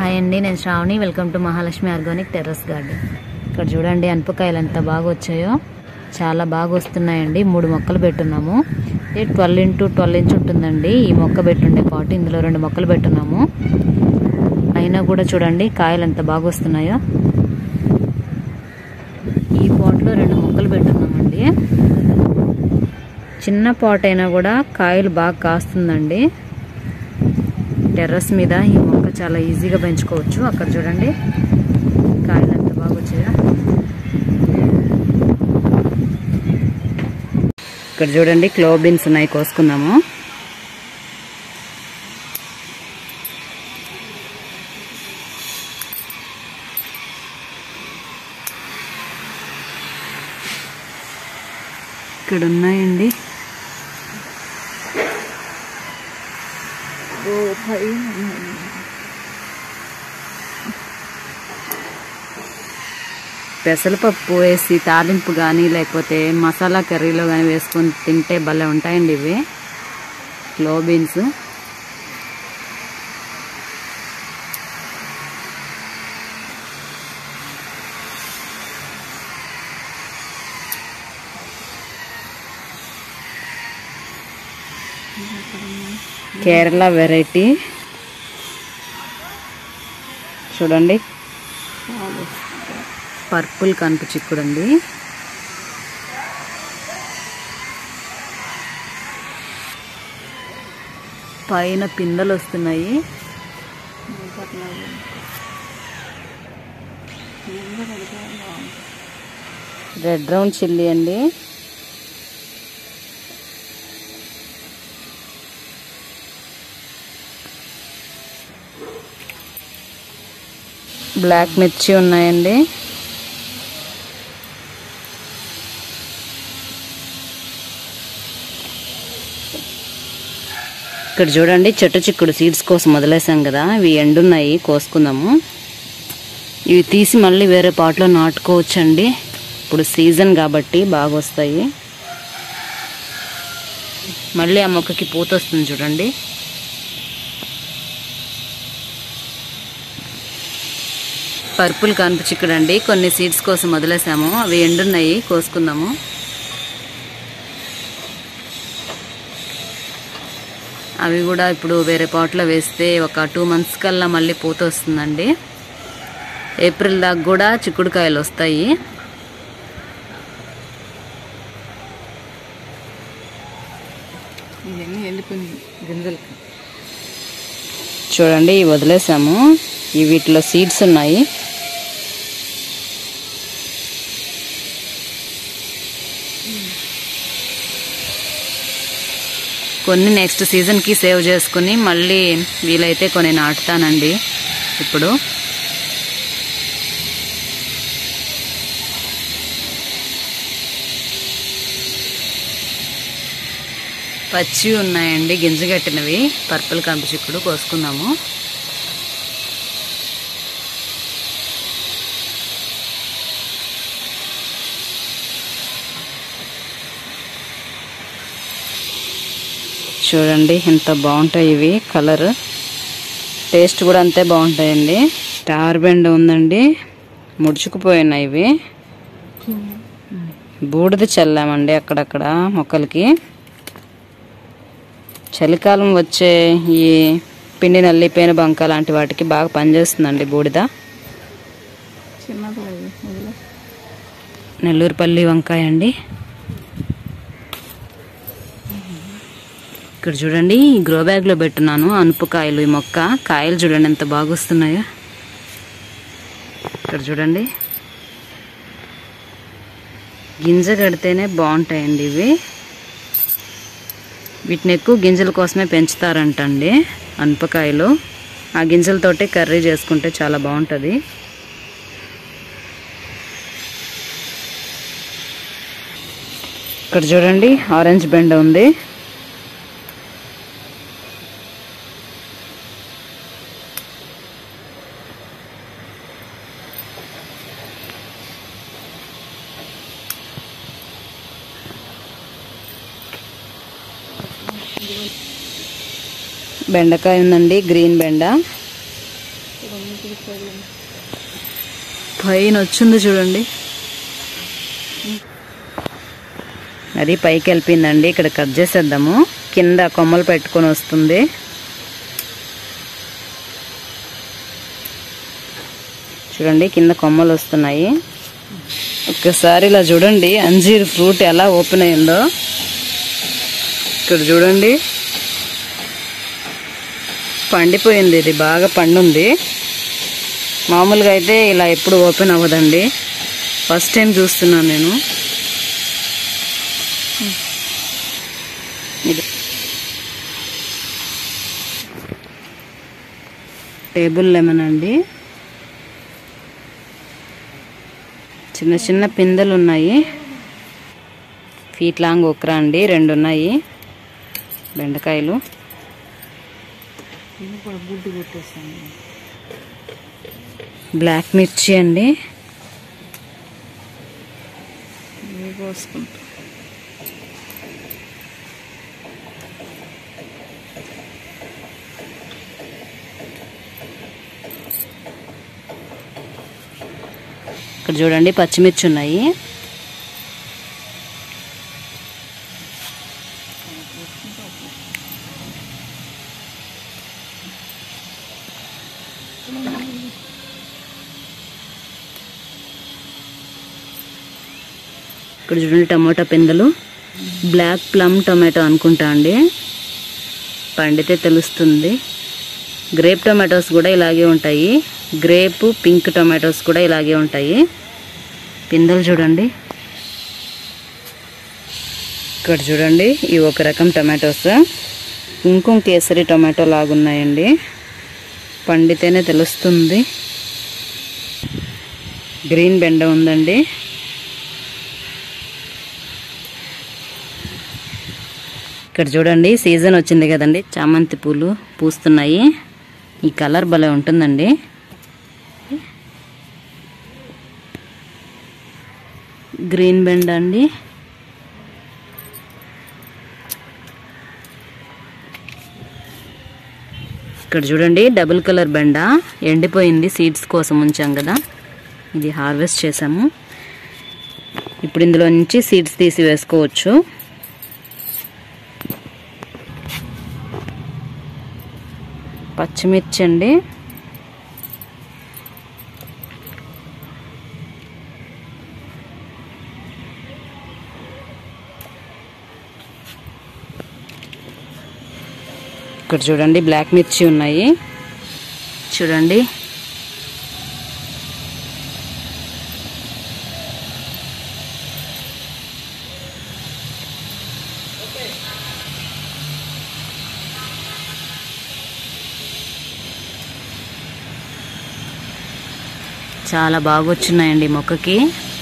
hi అండి నేను Shravani welcome to Mahalakshmi organic terrace garden ఇక్కడ చూడండి అనపకాయలు ఎంత బాగా వచ్చాయో చాలా బాగా వస్తున్నాయండి మూడు మొక్కలు పెట్టున్నాము ఇది ట్వెల్వ్ ఇంటూ ట్వెల్వ్ ఇంచ్ ఉంటుందండి ఈ మొక్క పెట్టుండే పాటు ఇందులో రెండు మొక్కలు పెట్టున్నాము అయినా కూడా చూడండి కాయలు ఎంత బాగా వస్తున్నాయో ఈ పాట్లో రెండు మొక్కలు పెట్టున్నామండి చిన్న పాట్ అయినా కూడా కాయలు బాగా కాస్తుందండి టెర్రస్ మీద ఈ మొక్క చాలా ఈజీగా పెంచుకోవచ్చు అక్కడ చూడండి కాయలు ఎంత బాగా వచ్చాయో ఇక్కడ చూడండి క్లోబిన్స్ ఉన్నాయి కోసుకుందాము ఇక్కడ ఉన్నాయండి పెసరపప్పు వేసి తాలింపు కానీ లేకపోతే మసాలా కర్రీలో కానీ వేసుకొని తింటే భలే ఉంటాయండి ఇవి క్లో బీన్స్ కేరళ వెరైటీ చూడండి పర్పుల్ కనుక చిక్కుడండి పైన పిందెలు వస్తున్నాయి రెడ్ రౌండ్ చిల్లీ అండి బ్లాక్ మిర్చి ఉన్నాయండి ఇక్కడ చూడండి చెట్టు చిక్కుడు సీడ్స్ కోసం వదిలేసాం కదా ఇవి ఎండున్నాయి కోసుకుందాము ఇవి తీసి మళ్ళీ వేరే పాట్లో నాటుకోవచ్చండి ఇప్పుడు సీజన్ కాబట్టి బాగా వస్తాయి మళ్ళీ ఆ మొక్కకి పూత వస్తుంది చూడండి పర్పుల్ కనుపు చిక్కుడు అండి కొన్ని సీడ్స్ కోసం వదిలేసాము అవి ఎండున్నాయి కోసుకుందాము అవి కూడా ఇప్పుడు వేరే పాట్లో వేస్తే ఒక టూ మంత్స్ కల్లా మళ్ళీ పూత వస్తుందండి ఏప్రిల్ దాకా కూడా చిక్కుడుకాయలు వస్తాయి ఇవన్నీ ఎండిపోయిన గింజలు చూడండి ఇవి వదిలేసాము ఈ వీటిలో సీడ్స్ ఉన్నాయి కొన్ని నెక్స్ట్ సీజన్కి సేవ్ చేసుకుని మళ్ళీ వీలైతే కొన్ని నాటుతానండి ఇప్పుడు పచ్చి ఉన్నాయండి గింజగట్టినవి పర్పుల్ కంపి చిక్కుడు కోసుకుందాము చూడండి ఎంత బాగుంటాయి ఇవి కలర్ టేస్ట్ కూడా అంతే బాగుంటాయండి స్టార్ బెండ్ ఉందండి ముడుచుకుపోయినాయి ఇవి బూడిద చల్లామండి అక్కడక్కడ మొక్కలకి చలికాలం వచ్చే ఈ పిండి నల్లి పేన బంక లాంటి వాటికి బాగా పనిచేస్తుందండి బూడిద చిన్నది అది వదిలే నెల్లూరుపల్లి వంకాయ అండి ఇక్కడ చూడండి ఈ గ్రో బ్యాగ్లో పెట్టున్నాను అనుపుకాయలు ఈ మొక్క కాయలు చూడండి ఎంత బాగా వస్తున్నాయో ఇక్కడ చూడండి గింజ కడితేనే బాగుంటాయండి ఇవి వీటిని ఎక్కువ గింజల కోసమే పెంచుతారంటండి అనపకాయలు ఆ గింజలతోటి కర్రీ చేసుకుంటే చాలా బాగుంటుంది ఇక్కడ చూడండి ఆరెంజ్ బెండ ఉంది బెండకాయ ఉందండి గ్రీన్ బెండ పైన వచ్చింది చూడండి అది పైకి వెళ్ళిపోయిందండి ఇక్కడ కట్ చేసేద్దాము కింద కొమ్మలు పెట్టుకొని వస్తుంది చూడండి కింద కొమ్మలు వస్తున్నాయి ఒక్కసారి ఇలా చూడండి అంజీర్ ఫ్రూట్ ఎలా ఓపెన్ అయిందో ఇక్కడ చూడండి పండిపోయింది ఇది బాగా పండుంది మామూలుగా అయితే ఇలా ఎప్పుడు ఓపెన్ అవ్వదండి ఫస్ట్ టైం చూస్తున్నాను నేను ఇది టేబుల్ లెమన్ అండి చిన్న చిన్న పిందెలు ఉన్నాయి ఫీట్ లాంగ్ ఒకరా అండి రెండు ఉన్నాయి బెండకాయలు గుడ్డు కొట్టేస్తాను బ్లాక్ మిర్చి అండి ఇవి కోసుకుంటా ఇక్కడ చూడండి పచ్చిమిర్చి ఉన్నాయి ఇక్కడ చూడండి టమాటా పిందెలు బ్లాక్ ప్లమ్ టొమాటో అనుకుంటా అండి పండితే తెలుస్తుంది గ్రేప్ టొమాటోస్ కూడా ఇలాగే ఉంటాయి గ్రేప్ పింక్ టొమాటోస్ కూడా ఇలాగే ఉంటాయి పిందెలు చూడండి ఇక్కడ చూడండి ఇవి ఒక రకం టొమాటోస్ కుంకుమ కేసరి టొమాటో లాగున్నాయండి పండితేనే తెలుస్తుంది గ్రీన్ బెండ ఉందండి ఇక్కడ చూడండి సీజన్ వచ్చింది కదండి చామంతి పూలు పూస్తున్నాయి ఈ కలర్ భలే ఉంటుందండి గ్రీన్ బెండ్ అండి ఇక్కడ చూడండి డబుల్ కలర్ బెండ ఎండిపోయింది సీడ్స్ కోసం ఉంచాం కదా ఇది హార్వెస్ట్ చేసాము ఇప్పుడు ఇందులో నుంచి సీడ్స్ తీసి వేసుకోవచ్చు పచ్చిమిర్చి అండి ఇక్కడ చూడండి బ్లాక్ మిర్చి ఉన్నాయి చూడండి చాలా బాగా వచ్చినాయండి మొక్కకి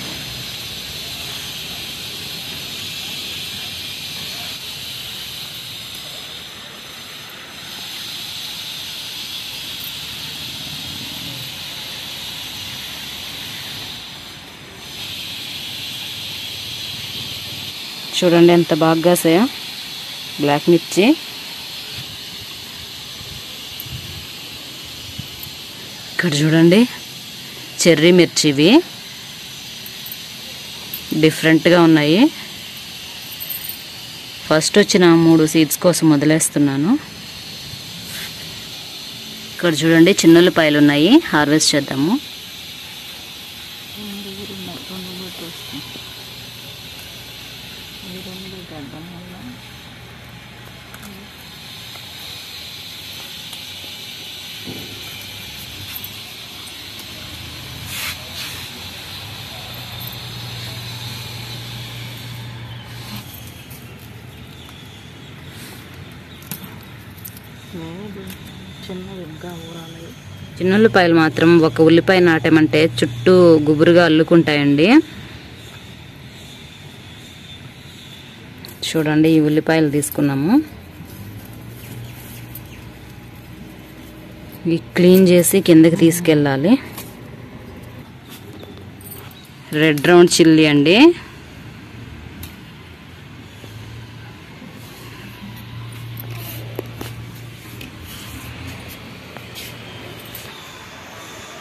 చూడండి ఎంత బాగా కాసాయో బ్లాక్ మిర్చి ఇక్కడ చూడండి చెర్రీ మిర్చి ఇవి డిఫరెంట్గా ఉన్నాయి ఫస్ట్ వచ్చిన మూడు సీడ్స్ కోసం వదిలేస్తున్నాను ఇక్కడ చూడండి చిన్నులపాయలు ఉన్నాయి హార్వెస్ట్ చేద్దాము చిన్నది ఇంకా ఊరాలి చిన్నులపాయలు మాత్రం ఒక ఉల్లిపాయ నాటామంటే చుట్టూ గుబురుగా అల్లుకుంటాయండి చూడండి ఈ ఉల్లిపాయలు తీసుకున్నాము ఇవి క్లీన్ చేసి కిందకి తీసుకెళ్ళాలి రెడ్ రౌండ్ చిల్లీ అండి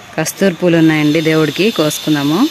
కస్తూరి పూలు ఉన్నాయండి దేవుడికి కోసుకుందాము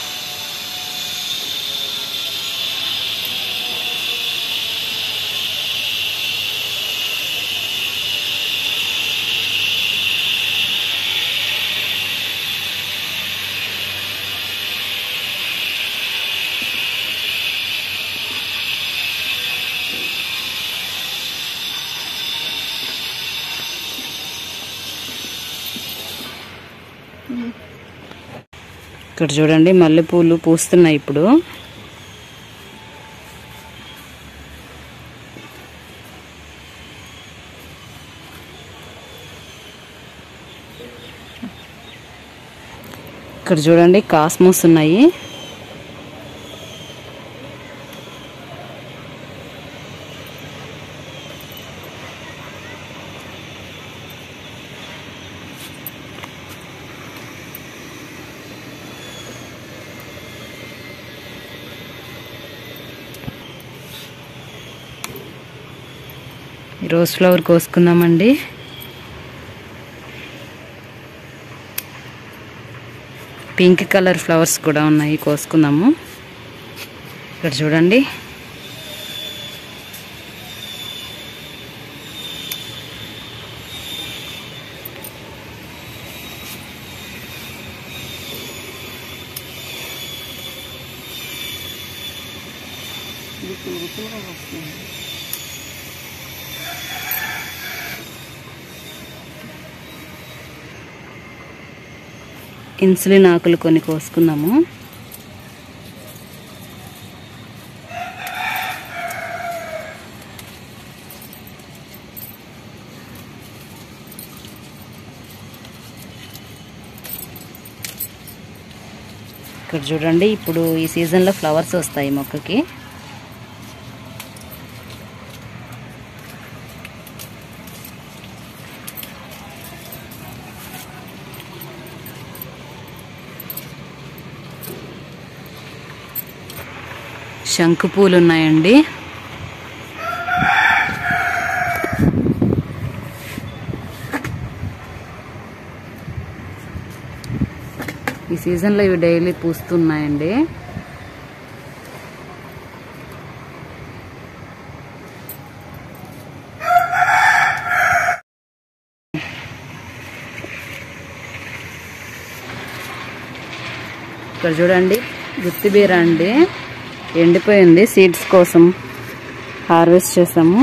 ఇక్కడ చూడండి మల్లెపూలు పూస్తున్నాయి ఇప్పుడు ఇక్కడ చూడండి కాస్మోస్ ఉన్నాయి రోజ్ ఫ్లవర్ కోసుకుందామండి పింక్ కలర్ ఫ్లవర్స్ కూడా ఉన్నాయి కోసుకుందాము ఇక్కడ చూడండి గుత్తులు గుత్తులుగా వస్తుంది ఇన్సులిన్ ఆకులు కొన్ని కోసుకుందాము ఇక్కడ చూడండి ఇప్పుడు ఈ సీజన్లో ఫ్లవర్స్ వస్తాయి మొక్కకి శంకు పూలు ఉన్నాయండి ఈ సీజన్లో ఇవి డైలీ పూస్తున్నాయండి ఇక్కడ చూడండి గుత్తి బీర అండి ఎండిపోయింది సీడ్స్ కోసం హార్వెస్ట్ చేసాము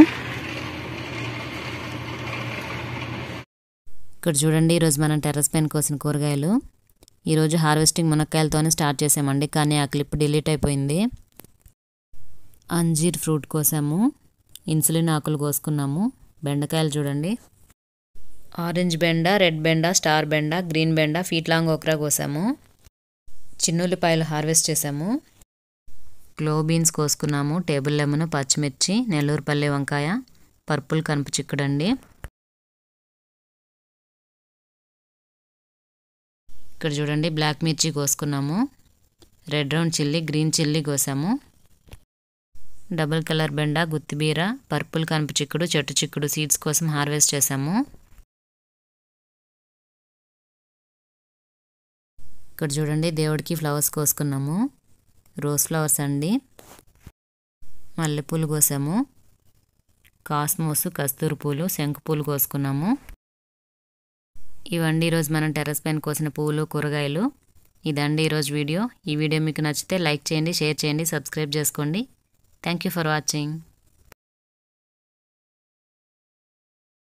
ఇక్కడ చూడండి ఈరోజు మనం టెర్రస్ పైన కోసిన కూరగాయలు ఈరోజు హార్వెస్టింగ్ మునక్కాయలతోనే స్టార్ట్ చేసామండి కానీ ఆ క్లిప్ డిలీట్ అయిపోయింది అంజీర్ ఫ్రూట్ కోసాము ఇన్సులిన్ ఆకులు కోసుకున్నాము బెండకాయలు చూడండి ఆరెంజ్ బెండ రెడ్ బెండ స్టార్ బెండ గ్రీన్ బెండ ఫీట్ లాంగ్ ఓక్రా కోసాము చిన్నుల్లిపాయలు హార్వెస్ట్ చేసాము గ్లో బీన్స్ కోసుకున్నాము టేబుల్ లెమన్ పచ్చిమిర్చి నెల్లూరుపల్లి వంకాయ పర్పుల్ కనుపు చిక్కుడండి ఇక్కడ చూడండి బ్లాక్ మిర్చి కోసుకున్నాము red round chilli green chilli కోసాము డబుల్ కలర్ బెండ గుత్తిబీర పర్పుల్ కనుపు చిక్కుడు చెట్టు చిక్కుడు సీడ్స్ కోసం హార్వెస్ట్ చేసాము ఇక్కడ చూడండి దేవుడికి ఫ్లవర్స్ కోసుకున్నాము రోజ్ ఫ్లవర్స్ అండి మల్లెపూలు కోసాము కాస్మోస్ కస్తూరి పూలు శంకు పూలు కోసుకున్నాము ఇవండి ఈరోజు మనం టెర్రస్ పైన కోసిన పువ్వులు కూరగాయలు ఇదండి ఈరోజు వీడియో ఈ వీడియో మీకు నచ్చితే లైక్ చేయండి షేర్ చేయండి సబ్స్క్రైబ్ చేసుకోండి థ్యాంక్ యూ ఫర్ వాచింగ్